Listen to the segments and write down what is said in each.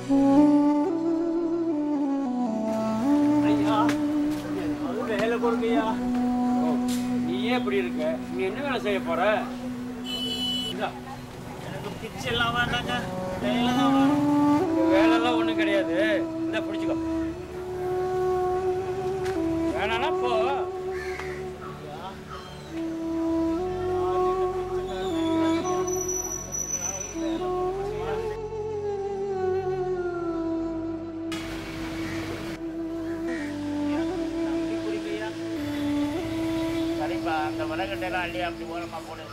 ஐயா அது வேலை கொடுங்கய்யா நீயே இப்படி இருக்க நீ என்ன வேலை செய்ய போற இந்தா, எனக்கு பிச்சை எல்லாம் வேண்டாங்க வேலை தான் வேணும் இந்த வேலைலாம் ஒண்ணும் கிடையாது இந்த பிடிச்சுக்கோ வேணானா போ நம்பி குடிங்கய்யா சரிப்பா அந்த வடகட்டையெல்லாம் அள்ளி அப்படி ஓரமா போடு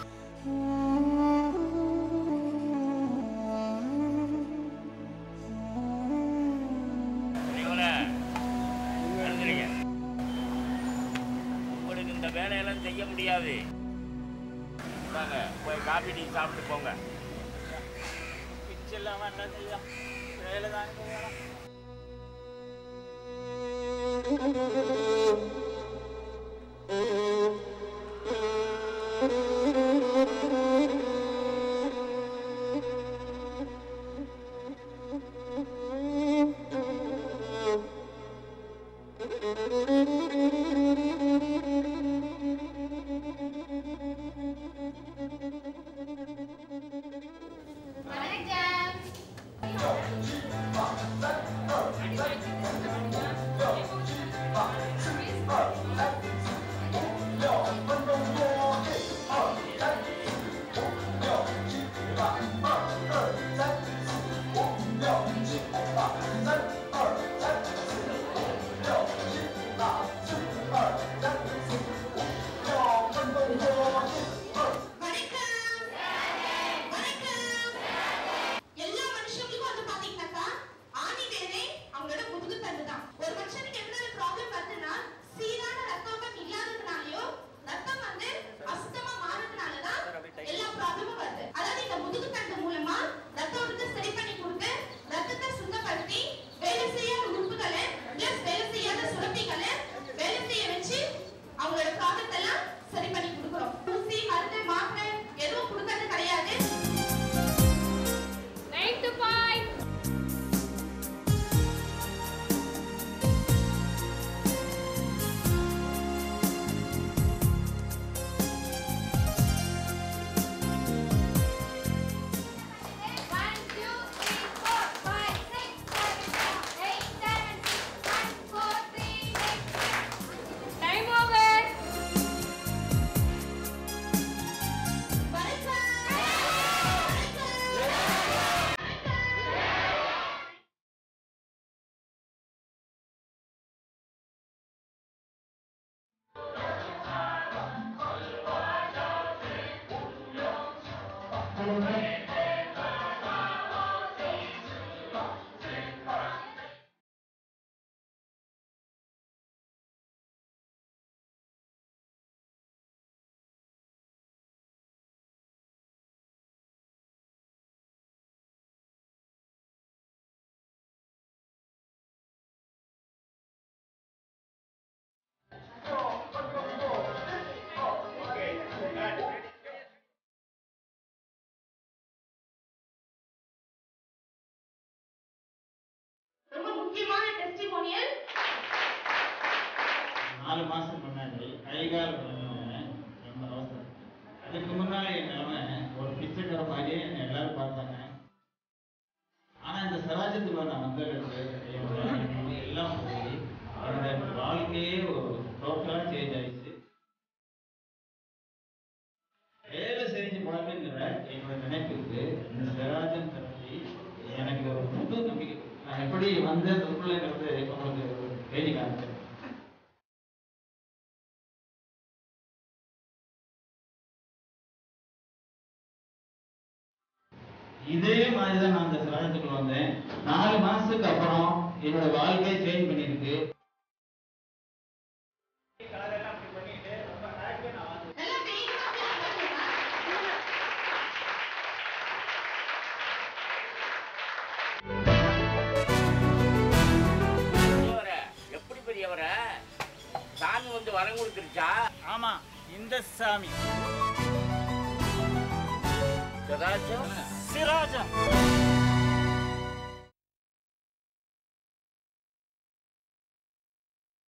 இவனை எழுந்துறீங்க. உங்களுக்கு இந்த வேலையெல்லாம் செய்ய முடியாது இந்தாங்க, போய் காபி டீ சாப்பிட்டு போங்க பிச்சை எல்லாம் வேண்டாம் ஐயா வேலை தாங்க வேணும் எல்லா மனுஷங்களுக்கும் வந்து பாத்தீங்கன்னாக்கா ஆணி வேரே அவங்களோட முதுகு தண்டு தான் ஒரு மனுஷனுக்கு எவ்வளவு ப்ராப்ளம் வருதுன்னா சீரான ரத்தோட்டம் இல்லாததுனாலயோ ரத்தம் வந்து அசுத்தமா மாறதுனாலதான் எல்லா ப்ராப்ளமும் வருது அதாவது இந்த முதுகு தண்டு மூலமா ரத்த ஓட்டத்தை சரி பண்ணி கொடுத்து ரத்தத்தை சுத்தப்படுத்தி வேலை செய்யாத உறுப்புகளை பிளஸ் வேலை செய்யாத சுரப்பிகளை வேலை செய்ய வச்சு அவங்களோட ப்ராப்ளத்தை எல்லாம் சரி பண்ணி கொடுக்குறோம் ஊசி மருந்து மாத்திரை எதுவும் கொடுக்கறது கிடையாது Nine to five. One, two, three, four, five, six, seven, eight, seven, six, one, four, three, six. Time over. ரொம்ப முக்கியமான டெஸ்டிமோனியல் நாலு மாசம் முன்னாடி கை கால் வலின்னு ரொம்ப அவசரம் அதுக்கு முன்னாடி என் நிலைமை ஒரு பிச்சைக்கார மாதிரியே என்னை எல்லாரும் பார்த்தாங்க ஆனா இந்த சராஜத்துக்குள்ள நான் வந்ததுக்கு என்னோட அனுபவம் எல்லாம் போய் என்னோட வாழ்க்கையே ஒரு டோட்டலா சேஞ்ச் ஆயிடுச்சு வேலை செஞ்சு பார்க்கணுங்கிற என்னோட நினைப்புக்கு இந்த சராஜன் தரப்பி எனக்கு ஒரு புது நம்பிக்கை நான் எப்படி வந்த தொழிலுங்கிறது உங்களுக்கு எழுதி காமிச்சேன் இதே மாதிரி தான் நான் அந்த சராஜத்துக்குள்ள வந்தேன் நாலு மாசத்துக்கு அப்புறம் என்னோட வாழ்க்கையை சேஞ்ச் பண்ணியிருக்கு நல்லா வேகமா பேசுங்க. பெரியவரே, எப்படி பெரியவர சாமி வந்து வரம் கொடுத்துருச்சா ஆமா இந்த சாமி சதாச்சும் சிராஜன்